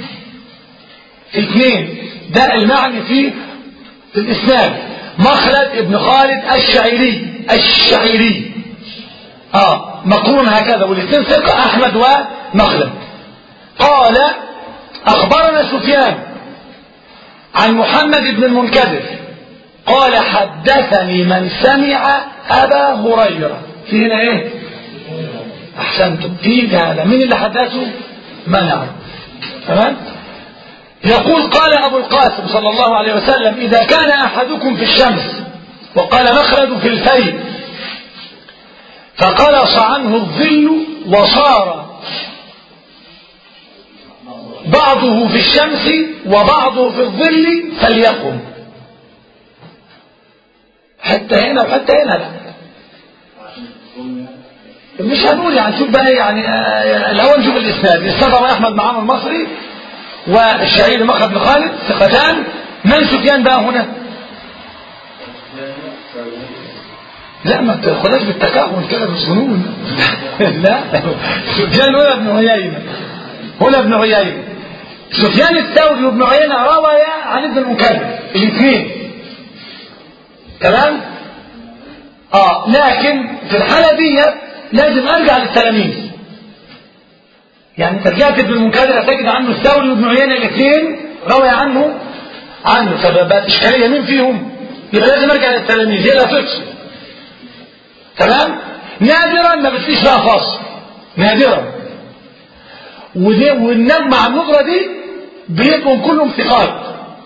اثنين ده المعني في في الاسناد مخلد بن خالد الشعيري الشعيري اه مقرون هكذا والاثنين ثقة احمد ومخلد قال اخبرنا سفيان عن محمد بن المنكدر قال حدثني من سمع ابا هريره في هنا ايه احسنتم في هذا مين اللي حدثه منع تمام يقول قال ابو القاسم صلى الله عليه وسلم اذا كان احدكم في الشمس وقال مخلد في الفيل فقلص عنه الظل وصار بعضه في الشمس وبعضه في الظل فليقم حتى هنا وحتى هنا لا مش هنقول يعني شوف بقى يعني آه، الاول نشوف الاسناد الاسناد رواه احمد معامر المصري والشعير مخلد بن خالد ثقتان من سفيان بقى هنا لا ما تدخلش بالتكهن كده بالظنون لا سفيان هنا ابن عيينه هنا ابن عيينه سفيان الثوري وابن عيينه رويا عن ابن المكلف الاثنين تمام اه لكن في الحاله دي لازم ارجع للتلاميذ يعني انت رجعت ابن المنكدر هتجد عنه الثوري وابن عيينه الاثنين روي عنه عنه فبقت اشكاليه مين فيهم؟ يبقى لازم ارجع للتلاميذ هي لا تفصل تمام؟ نادرا ما بتلاقيش فيها فصل نادرا ودي والنجم مع النظره دي بيبقوا كلهم ثقات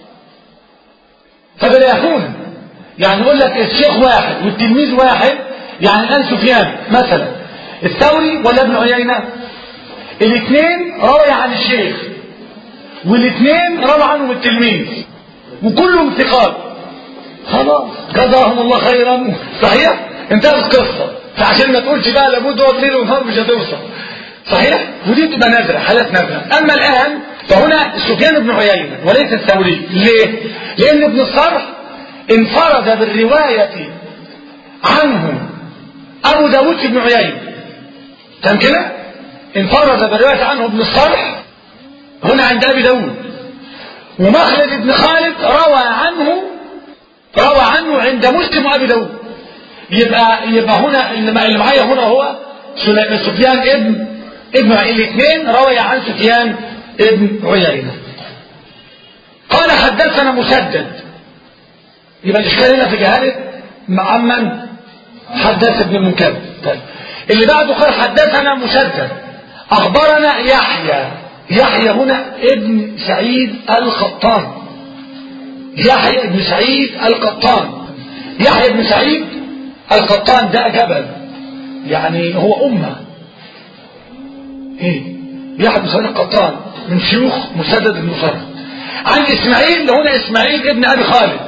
فبيلاقون يعني يقول لك الشيخ واحد والتلميذ واحد يعني الان سفيان مثلا الثوري ولا ابن عيينه الاثنين روي عن الشيخ والاثنين روى عنهم التلميذ وكلهم ثقات خلاص جزاهم الله خيرا صحيح انتهت القصه فعشان ما تقولش بقى لابد هو ليل ونهار مش هتوصل صحيح ودي تبقى نادره حالات نادره اما الان فهنا سفيان بن عيينه وليس الثوري ليه؟ لان ابن الصرح انفرد بالرواية عنه أبو داود بن عيينة كان كده انفرد بالرواية عنه ابن الصالح هنا عند أبي داود ومخلد بن خالد روى عنه روى عنه عند مسلم وأبي داود يبقى يبقى هنا اللي معايا هنا هو سفيان ابن ابن الاثنين روي عن سفيان ابن عيينة قال حدثنا مسدد يبقى الإشكال هنا في جهالة مع من حدث ابن المنكب طيب اللي بعده قال حدثنا مسدد أخبرنا يحيى يحيى هنا ابن سعيد القطان يحيى ابن سعيد القطان يحيى ابن سعيد القطان ده جبل يعني هو أمة ايه يحيى بن سعيد القطان من شيوخ مسدد بن مصرف عن إسماعيل هنا إسماعيل ابن أبي خالد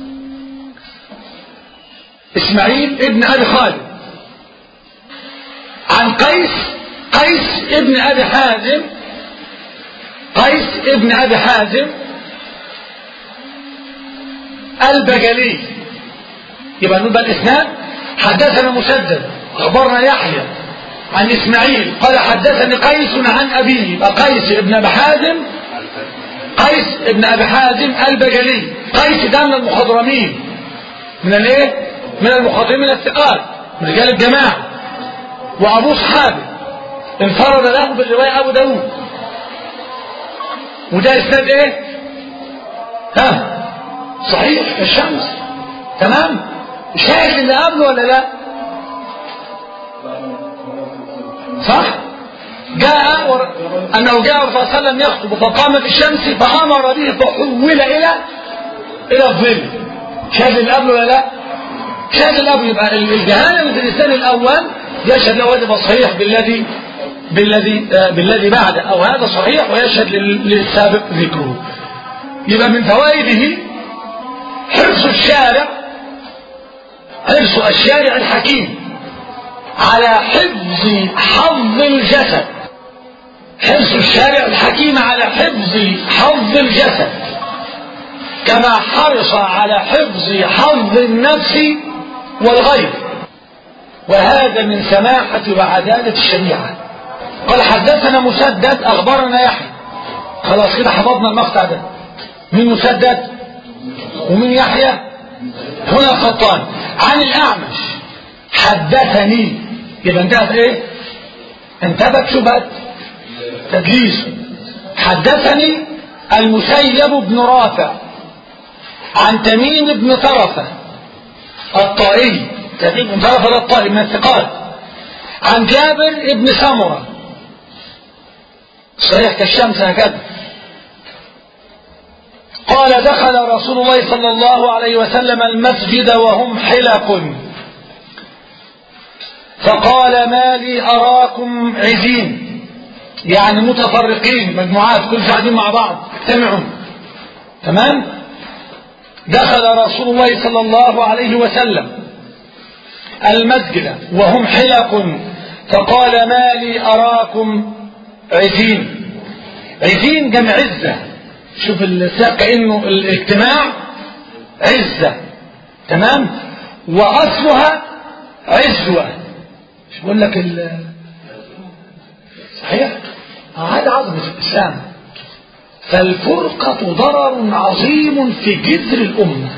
إسماعيل ابن أبي خالد عن قيس قيس ابن أبي حازم قيس ابن أبي حازم البجلي يبقى نبقى الإسناد حدثنا مسدد أخبرنا يحيى عن إسماعيل قال حدثني قيس عن أبيه يبقى قيس ابن أبي حازم قيس ابن أبي حازم البجلي قيس ده من المخضرمين من الايه من المخضرمين الثقات من رجال الجماعة وأبوه صحابي انفرد له بالرواية أبو داود وده إسناد إيه ها صحيح الشمس تمام شاهد اللي قبله ولا لا صح جاء ور... أنه جاء الرسول صلى الله عليه وسلم يخطب فقام في الشمس فأمر به فحول إلى إلى الظل شاهد اللي قبله ولا لا شاهد اللي قبله يبقى الجهالة في اللسان الأول يشهد له واجب صحيح بالذي بالذي آه بالذي بعده أو هذا صحيح ويشهد للسابق ذكره يبقى من فوائده حرص الشارع حرص الشارع الحكيم على حفظ حظ الجسد حرص الشارع الحكيم على حفظ حظ الجسد كما حرص على حفظ حظ النفس والغير وهذا من سماحة وعدالة الشريعة قال حدثنا مسدد أخبرنا يحيى خلاص كده حفظنا المقطع ده من مسدد ومن يحيى هنا الخطان عن الأعمش حدثني يبقى انتهت ايه انتبت شبهة تدليس حدثني المسيب بن رافع عن تميم بن طرفة الطائي تميم بن طرفة الطائي من الثقات عن جابر بن سمرة صحيح كالشمس هكذا قال دخل رسول الله صلى الله عليه وسلم المسجد وهم حلق فقال ما لي أراكم عزين يعني متفرقين مجموعات كل قاعدين مع بعض اجتمعوا تمام دخل رسول الله صلى الله عليه وسلم المسجد وهم حلق فقال ما لي أراكم عزين عزين جمع عزة شوف الساق كأنه الاجتماع عزة تمام وأصلها عزوة مش بقول لك ال صحيح هذا عظمة الإسلام فالفرقة ضرر عظيم في جذر الأمة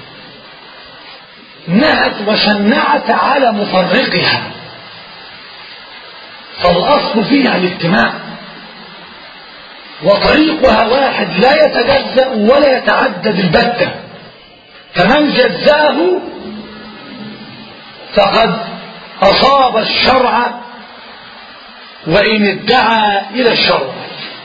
نهت وشنعت على مفرقها فالأصل فيها الاجتماع وطريقها واحد لا يتجزأ ولا يتعدد البتة فمن جزاه فقد أصاب الشرع وإن ادعى إلى الشرع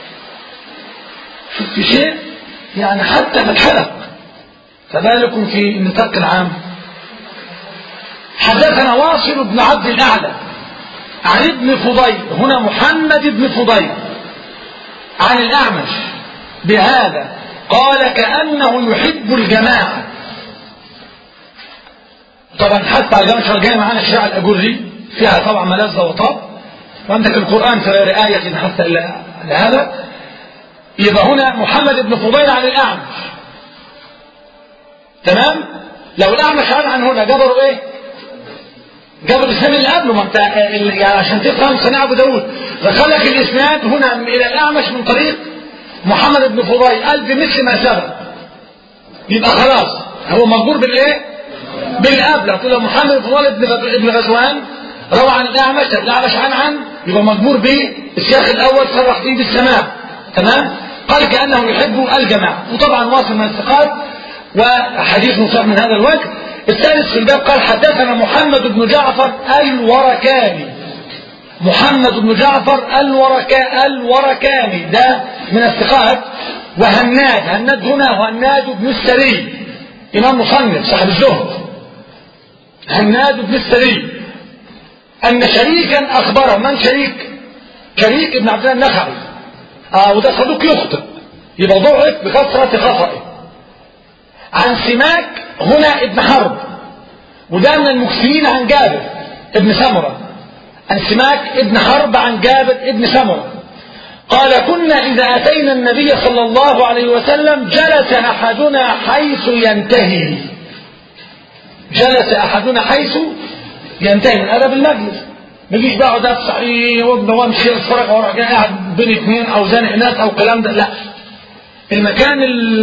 شفت شيء يعني حتى في الحلق فبالكم في النطاق العام حدثنا واصل بن عبد الأعلى عن ابن فضيل هنا محمد بن فضيل عن الأعمش بهذا قال كأنه يحب الجماعة طبعا حتى على الجامعة الجاية معانا الشيعة الأجري فيها طبعا ملذة وطب وعندك القرآن في غير آية حتى لهذا يبقى هنا محمد بن فضيل عن الأعمش تمام لو الأعمش عن عن هنا جبروا إيه؟ جابوا الإسناد اللي قبله ما أنت يعني عشان تفهم صناع أبو داود دخلك الإسناد هنا إلى الأعمش من طريق محمد بن فضيل قال بمثل ما سبق يبقى خلاص هو مجبور بالإيه؟ بالقبل هتقول محمد بن فضيل ابن غزوان روى عن الأعمش الأعمش عن عن يبقى مجبور بالشيخ الأول صرح فيه بالسماع تمام؟ قال كأنه يحب الجماعة وطبعا واصل من الثقات وحديث مصاب من هذا الوجه الثالث في الباب قال حدثنا محمد بن جعفر الوركاني محمد بن جعفر الوركا الوركاني ده من الثقات وهناد هناد هنا هناد بن السري إمام مصنف صاحب الزهد هناد بن السري أن شريكا أخبره من شريك شريك ابن عبد الله النخعي آه وده صدوق يخطئ يبقى ضعف بكثرة خطئه عن سماك هنا ابن حرب وده من المكثرين عن جابر ابن سمرة عن سماك ابن حرب عن جابر ابن سمرة قال كنا إذا أتينا النبي صلى الله عليه وسلم جلس أحدنا حيث ينتهي جلس أحدنا حيث ينتهي من أدب المجلس ما يجيش بقى اقعد افسح ايه وابن وامشي اتفرج واروح جاي قاعد بين اثنين او زانق ناس او الكلام ده لا المكان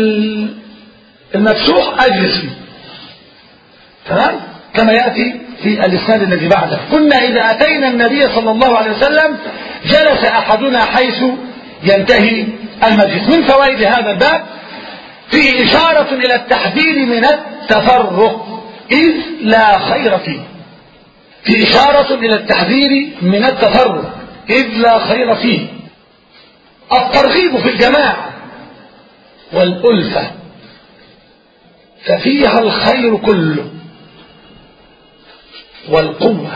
المفتوح اجلس فيه تمام كما ياتي في الاسناد الذي بعده كنا اذا اتينا النبي صلى الله عليه وسلم جلس احدنا حيث ينتهي المجلس من فوائد هذا الباب فيه اشاره الى التحذير من التفرق اذ لا خير فيه في إشارة إلى التحذير من التفرق إذ لا خير فيه الترغيب في الجماعة والألفة ففيها الخير كله والقوة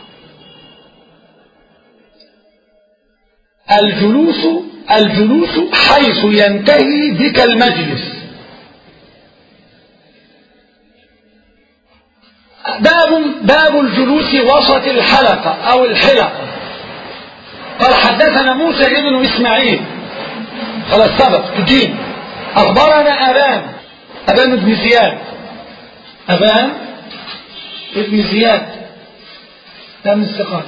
الجلوس الجلوس حيث ينتهي بك المجلس باب باب الجلوس وسط الحلقة أو الحلقة قال حدثنا موسى ابن إسماعيل خلاص سبق تجيب أخبرنا أبان أبان بن زياد أبان ابن زياد ده من الثقات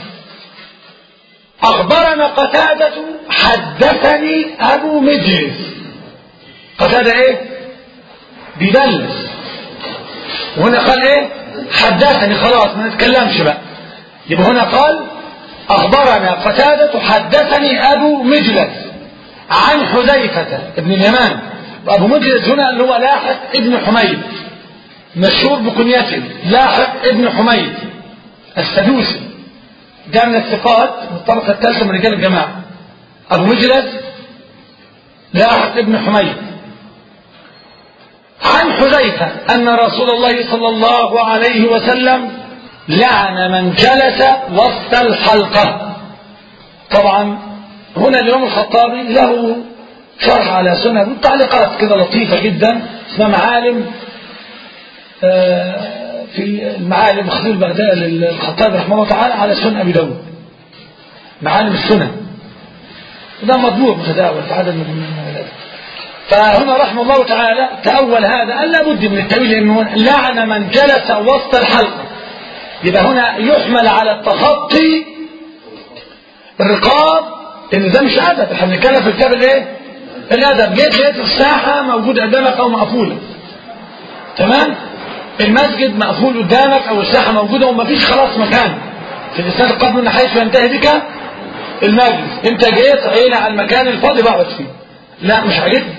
أخبرنا قتادة حدثني أبو مجلس قتادة إيه؟ بيدلس وهنا قال إيه؟ حدثني خلاص ما نتكلمش بقى يبقى هنا قال أخبرنا قتادة حدثني أبو مجلس عن حذيفة ابن اليمان وأبو مجلس هنا اللي هو لاحق ابن حميد مشهور بكنيته لاحق ابن حميد السدوسي ده من الثقات من الطبقة الثالثة من رجال الجماعة أبو مجلس لاحق ابن حميد عن حذيفة أن رسول الله صلى الله عليه وسلم لعن من جلس وسط الحلقة طبعا هنا الإمام الخطابي له شرح على سنة تعليقات كده لطيفة جدا اسمها معالم في المعالم خليل بغداد للخطابي رحمه الله تعالى على سنة أبي داود معالم السنن ده مطبوع متداول في عدد من فهنا رحمه الله تعالى تأول هذا قال لابد من التأويل لأنه لعن من جلس وسط الحلقة يبقى هنا يحمل على التخطي الرقاب ان ده مش ادب احنا بنتكلم في الكتاب الايه؟ الادب جيت لقيت الساحه موجوده قدامك او مقفوله تمام؟ المسجد مقفول قدامك او الساحه موجوده ومفيش خلاص مكان في الاسناد القبل من حيث ينتهي بك المجلس انت جيت عيني على المكان الفاضي بقعد فيه لا مش عاجبني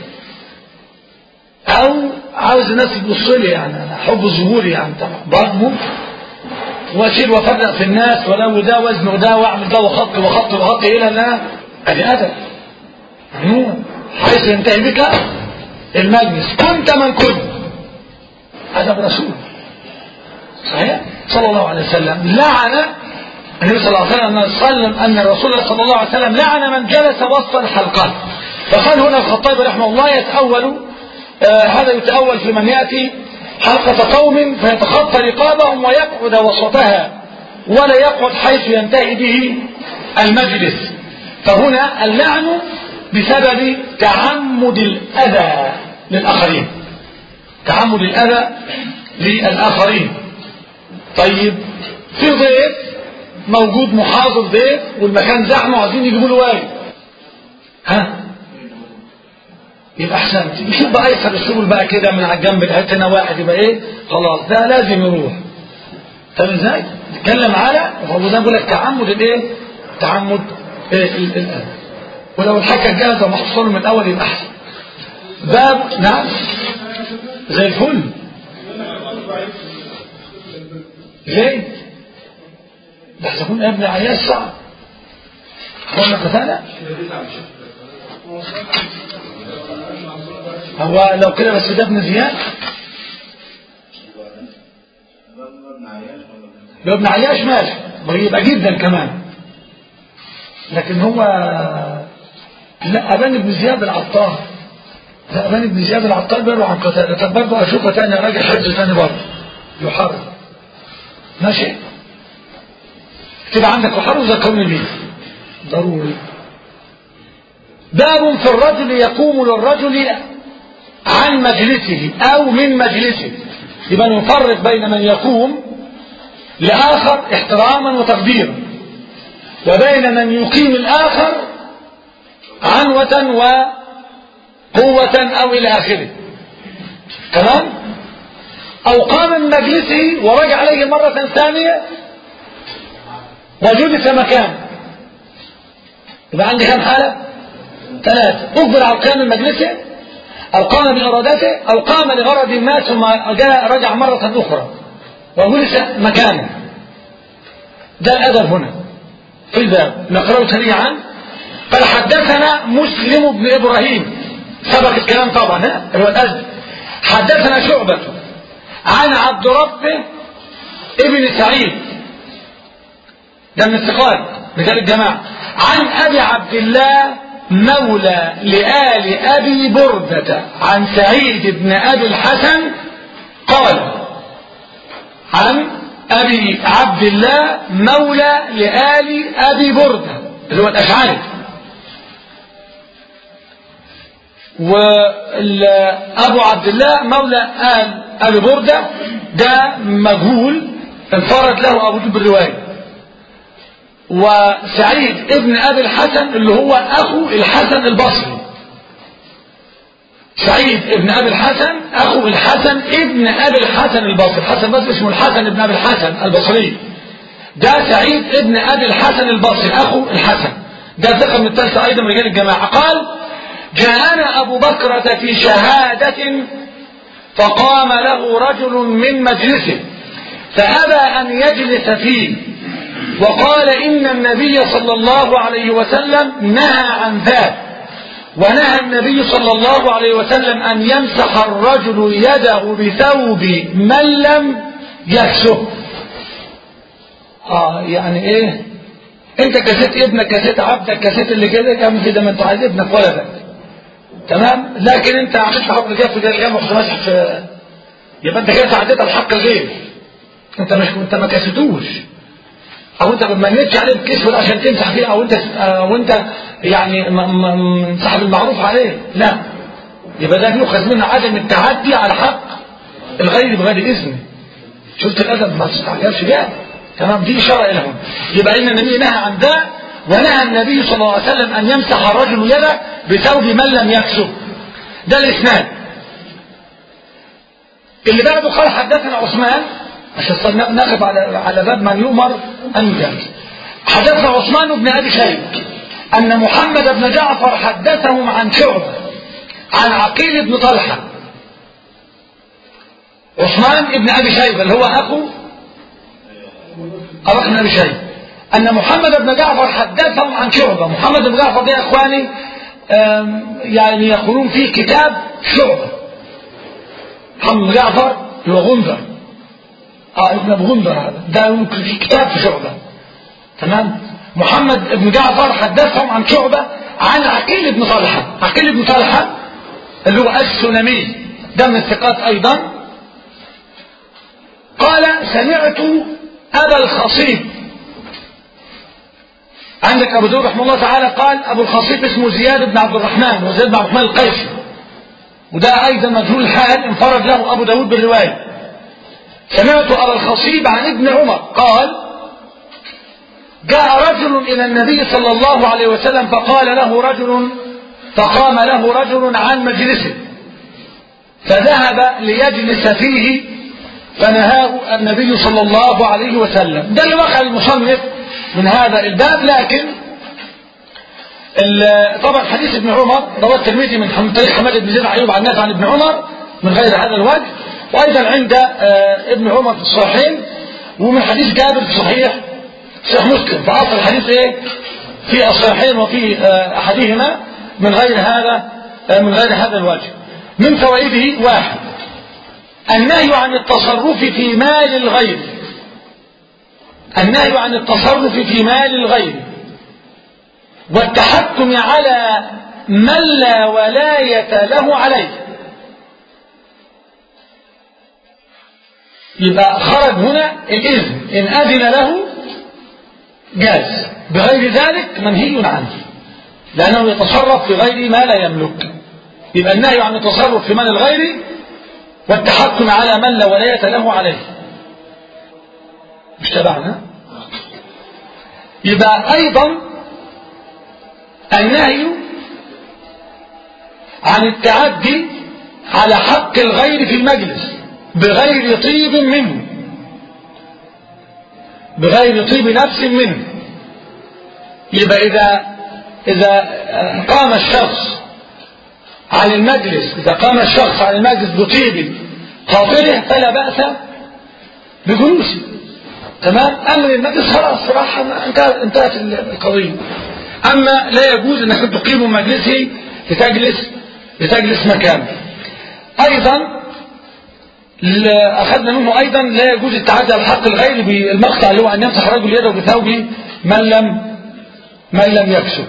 او عاوز الناس تبص لي يعني انا حب ظهوري يعني طبعا برضه ممكن واشيل وافرق في الناس ولو ده وزن وده واعمل ده وخط وخط وخط الى لا ادي ادب عموما حيث ينتهي بك المجلس كنت من كنت ادب رسول صحيح صلى الله عليه وسلم لعن النبي صلى الله عليه وسلم سلم ان الرسول صلى الله عليه وسلم لعن من جلس وسط الحلقات فقال هنا الخطابي رحمه الله يتأول آه هذا يتأول في من يأتي حلقة قوم فيتخطى رقابهم ويقعد وسطها ولا يقعد حيث ينتهي به المجلس فهنا اللعن بسبب تعمد الأذى للآخرين تعمد الأذى للآخرين طيب في ضيف موجود محاضر ضيف والمكان زحمه وعايزين يجيبوا له واجب ها يبقى احسنت يشوف بقى ايسر السبل بقى كده من على الجنب هنا واحد يبقى ايه خلاص ده لازم يروح فاهم ازاي؟ نتكلم على وهو ده بيقول لك تعمد الايه؟ تعمد إيه الان ولو الحكه جاهزه ومحصوله من الاول يبقى احسن باب نعم زي الفل ليه؟ ده يكون ابن عياش صعب قلنا قتاله هو لو كده بس ده ابن زياد لو ابن عياش ماشي يبقى جدا كمان لكن هو لا ابان ابن زياد العطار لا ابان ابن زياد العطار بيروح عن قتاله طب برضه اشوفه تاني راجل حفظ تاني برضه يحرر ماشي تبقى عندك يحرر ذكرني بيه ضروري باب في الرجل يقوم للرجل عن مجلسه او من مجلسه يبقى نفرق بين من يقوم لآخر احتراما وتقديرا وبين من يقيم الآخر عنوة وقوة أو إلى آخره تمام أو قام من مجلسه ورجع عليه مرة ثانية وجلس مكانه يبقى عندي كم حالة؟ ثلاثة أجبر على القيام من مجلسه أو قام بإرادته أو قام لغرض ما ثم جاء رجع مرة أخرى وجلس مكانه ده الأدب هنا في الباب نقرأه سريعا قال حدثنا مسلم بن إبراهيم سبق الكلام طبعا ها هو الأدب حدثنا شعبة عن عبد ربه ابن سعيد ده من الثقات رجال الجماعة عن أبي عبد الله مولى لآل أبي بردة عن سعيد بن أبي الحسن قال عن أبي عبد الله مولى لآل أبي بردة اللي هو الأشعري وأبو عبد الله مولى آل أبي بردة ده مجهول انفرد له أبو جيب الرواية وسعيد ابن أبي الحسن اللي هو أخو الحسن البصري سعيد ابن أبي الحسن أخو الحسن ابن أبي الحسن البصري الحسن البصري اسمه الحسن ابن أبي الحسن البصري ده سعيد ابن أبي الحسن البصري أخو الحسن ده ثقة من الثالثة أيضا من رجال الجماعة قال جاءنا أبو بكرة في شهادة فقام له رجل من مجلسه فأبى أن يجلس فيه وقال إن النبي صلى الله عليه وسلم نهى عن ذلك ونهى النبي صلى الله عليه وسلم أن يمسح الرجل يده بثوب من لم يكسه آه يعني إيه أنت كسيت ابنك كسيت عبدك كسيت اللي كده كم كده ما أنت عايز ابنك ولدك تمام لكن أنت عملت حق جاف في جاي مسح في يبقى أنت كده تعديت الحق الغير أنت مش أنت ما كسيتوش او انت ما منتش عليه بكسر عشان تمسح فيه او انت او انت يعني صاحب المعروف عليه لا يبقى ده يؤخذ منه عدم التعدي على حق الغير بغير اذنه شفت الادب ما تستعجلش بيها تمام دي اشاره لهم يبقى ان النبي نهى عن ده ونهى النبي صلى الله عليه وسلم ان يمسح الرجل يده بثوب من لم يكسب ده الاسناد اللي بعده قال حدثنا عثمان عشان نقف على على باب من يؤمر أن يجامل حدثنا عثمان بن أبي شيب أن محمد بن جعفر حدثهم عن شعبة عن عقيل بن طلحة عثمان بن أبي شيبة اللي هو أخو أبو بن أبي شيبة أن محمد بن جعفر حدثهم عن شعبة محمد بن جعفر ده يا إخواني يعني يقولون فيه كتاب شعبة محمد بن جعفر هو غندر اه ابن ابو غندر هذا ده ممكن في كتاب في شعبة تمام محمد بن جعفر حدثهم عن شعبة عن عقيل بن طلحة عقيل بن طلحة اللي هو السلمي ده من الثقات ايضا قال سمعت ابا الخصيب عندك ابو داود رحمه الله تعالى قال ابو الخصيب اسمه زياد بن عبد الرحمن وزياد بن عبد الرحمن القيسي وده ايضا مجهول الحال انفرد له ابو داود بالروايه سمعت أبا الخصيب عن ابن عمر قال جاء رجل إلى النبي صلى الله عليه وسلم فقال له رجل فقام له رجل عن مجلسه فذهب ليجلس فيه فنهاه النبي صلى الله عليه وسلم ده اللي وقع المصنف من هذا الباب لكن طبعا حديث ابن عمر رواه الترمذي من طريق حماد بن زيد ايوب عن نافع عن ابن عمر من غير هذا الوجه وايضا عند ابن عمر في الصحيحين ومن حديث جابر في صحيح صحيح مسلم فاصل الحديث ايه في الصحيحين وفي احدهما من غير هذا من غير هذا الوجه من فوائده واحد النهي عن التصرف في مال الغير النهي عن التصرف في مال الغير والتحكم على من لا ولاية له عليه يبقى خرج هنا الإذن إن أذن له جاز بغير ذلك منهي عنه لأنه يتصرف في غير ما لا يملك يبقى النهي عن التصرف في مال الغير والتحكم على من لا ولاية له عليه مش تبعنا يبقى أيضا النهي عن التعدي على حق الغير في المجلس بغير طيب منه بغير طيب نفس منه يبقى إذا إذا قام الشخص عن المجلس إذا قام الشخص عن المجلس بطيب خاطره فلا بأس بجلوسه تمام أمر المجلس خلاص صراحة انتهت القضية أما لا يجوز أنك تقيم مجلسه لتجلس لتجلس مكانه أيضا أخذنا منه أيضا لا يجوز التعدي على حق الغير بالمقطع اللي هو أن يمسح رجل يده بثوبه من لم من لم يكسب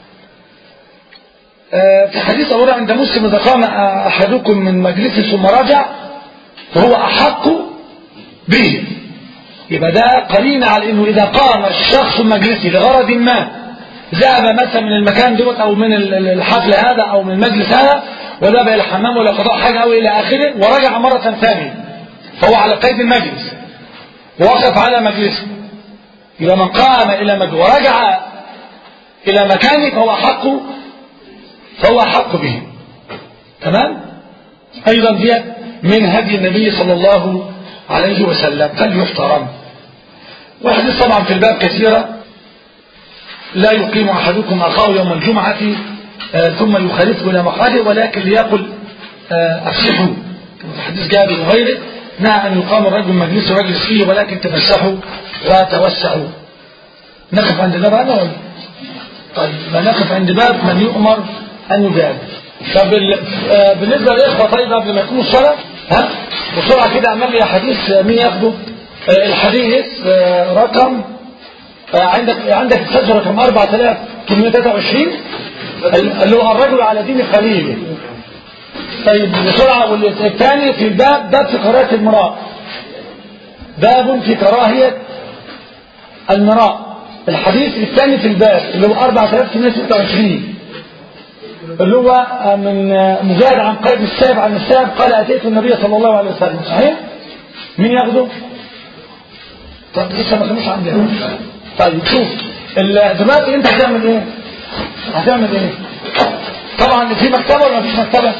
في حديث أبو عند مسلم إذا قام أحدكم من مجلسه ثم رجع فهو أحق به يبقى ده قرينة على أنه إذا قام الشخص من مجلسه لغرض ما ذهب مثلا من المكان دوت أو من الحفل هذا أو من المجلس هذا وذهب إلى الحمام ولا قضاء حاجة أو إلى آخره ورجع مرة ثانية فهو على قيد المجلس ووقف على مجلسه يبقى من قام إلى مجلس ورجع إلى مكانه فهو حق فهو حق به تمام أيضا دي من هدي النبي صلى الله عليه وسلم فليحترم وحديث طبعا في الباب كثيرة لا يقيم أحدكم أخاه يوم الجمعة آه ثم يخالفه إلى مقعده ولكن ليقل آه أفسحوا في حديث جابر وغيره نهى أن يقام الرجل مجلس ويجلس فيه ولكن تفسحوا وتوسعوا نقف عند باب هذا ولا طيب ما نقف عند باب من يؤمر أن يجاب طب آه بالنسبة للإخوة طيب قبل ما يكونوا الصلاة ها بسرعة كده عمل لي حديث مين ياخده الحديث رقم عندك عندك السجل رقم 4823 اللي هو الرجل على دين خليله طيب بسرعة والثاني في الباب باب في كراهية المراء باب في كراهية المراء الحديث الثاني في الباب اللي هو 4826 اللي هو من مجاهد عن قيد السائب عن السائب قال أتيت النبي صلى الله عليه وسلم صحيح؟ مين ياخده؟ طب لسه ما كانوش عندي طيب شوف دلوقتي انت هتعمل ايه؟ هتعمل ايه؟ طبعا في مكتبه ولا مفيش مكتبه؟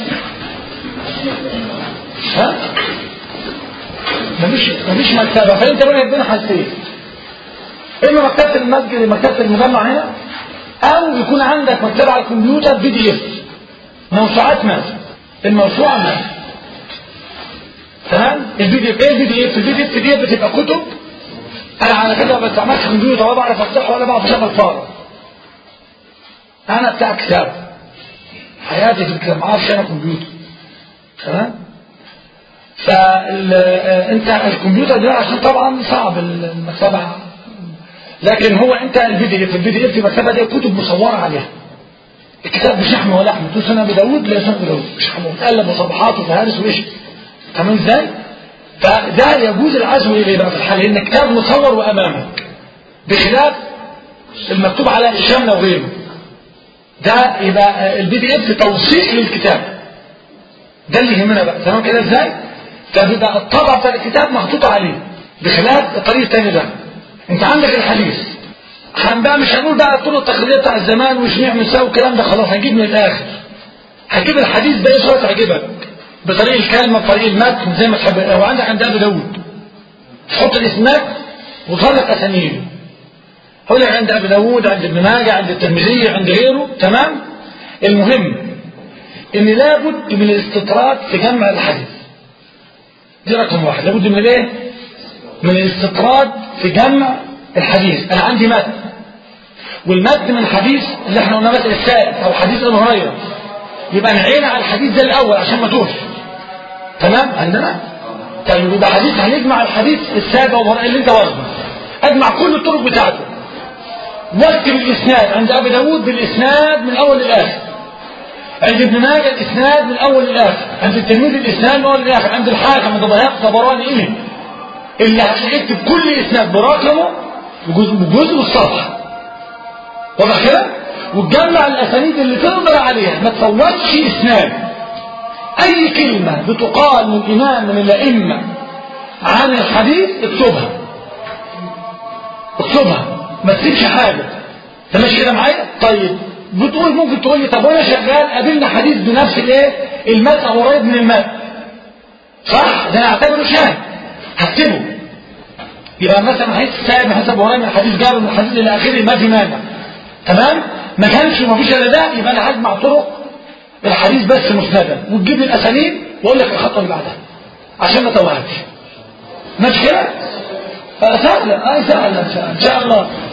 ها؟ مفيش مفيش مكتبه فانت بقى بين حالتين اما مكتبه المسجد مكتبه المجمع هنا او يكون عندك مكتبه على الكمبيوتر بي دي اف موسوعات مثلا الموسوعه مثلا تمام البي دي اف ايه البي دي اف البي دي اف دي بتبقى كتب انا على كده ما بستعملش كمبيوتر ولا بعرف افتحه ولا بعرف اشغل فاره انا بتاع كتاب حياتي في الكتاب ما اعرفش انا كمبيوتر تمام فانت الكمبيوتر ده عشان طبعا صعب المكتبه لكن هو انت البي دي اف البي دي اف المكتبه دي كتب مصوره عليها الكتاب بشحم ولحم تقول سنه بداود لا سنه بداود بشحم ومتقلب وصفحات وفهارس وإيش تمام ازاي؟ فده يجوز العزو اليه بقى في الحال لان كتاب مصور وامامك بخلاف المكتوب على الشامله وغيره ده يبقى البي دي اف توثيق للكتاب ده اللي يهمنا بقى تمام كده ازاي؟ فبيبقى الطبع بتاع الكتاب محطوط عليه بخلاف الطريق الثاني ده انت عندك الحديث هن بقى مش هنقول بقى الطرق التقليديه بتاع الزمان وش نعمل سوا والكلام ده خلاص هنجيب من الاخر هتجيب الحديث باي صوره تعجبك بطريق الكلمه بطريق المتن زي ما تحب لو عندك عند ابي داوود تحط الاسناد وتغلق اسانيده هقول لك عند ابي داوود عند ابن ماجه عند الترمذي عند غيره تمام المهم ان لابد من الاستطراد في جمع الحديث دي رقم واحد لابد من الايه من الاستطراد في جمع الحديث انا عندي متن والمتن من الحديث اللي احنا قلنا مثلا السائل او حديث ابو هريره يبقى نعين على الحديث ده الاول عشان ما توهش تمام عندنا طيب يبقى حديث هنجمع الحديث السابع والهريره اللي انت واخده اجمع كل الطرق بتاعته واكتب الاسناد عند ابي داود بالاسناد من الاول للاخر عند ابن ماجه الاسناد من الاول للاخر عند التلميذ الاسناد من الاول للاخر عند الحاكم عند ضياق طبراني ايه اللي هتكتب كل اسناد برقمه بجزء بجزء والصفحه واضح كده وتجمع الاسانيد اللي تقدر عليها ما تفوتش اسناد اي كلمه بتقال من امام من الائمه عن الحديث اكتبها اكتبها ما تسيبش حاجه انت ماشي كده معايا طيب بتقول ممكن تقول لي طب وانا شغال قابلنا حديث بنفس الايه المتن او قريب من المتن صح ده انا اعتبره شاهد هكتبه يبقى مثلا حديث سائب حسب ورايا من حديث جابر من حديث الى اخره ما في مانع تمام ما كانش وما فيش الا ده يبقى انا هجمع طرق الحديث بس مسندا وتجيب لي الاسانيد واقول لك الخطوه اللي بعدها عشان ما توهكش ماشي كده؟ سهله اه سهله ان شاء الله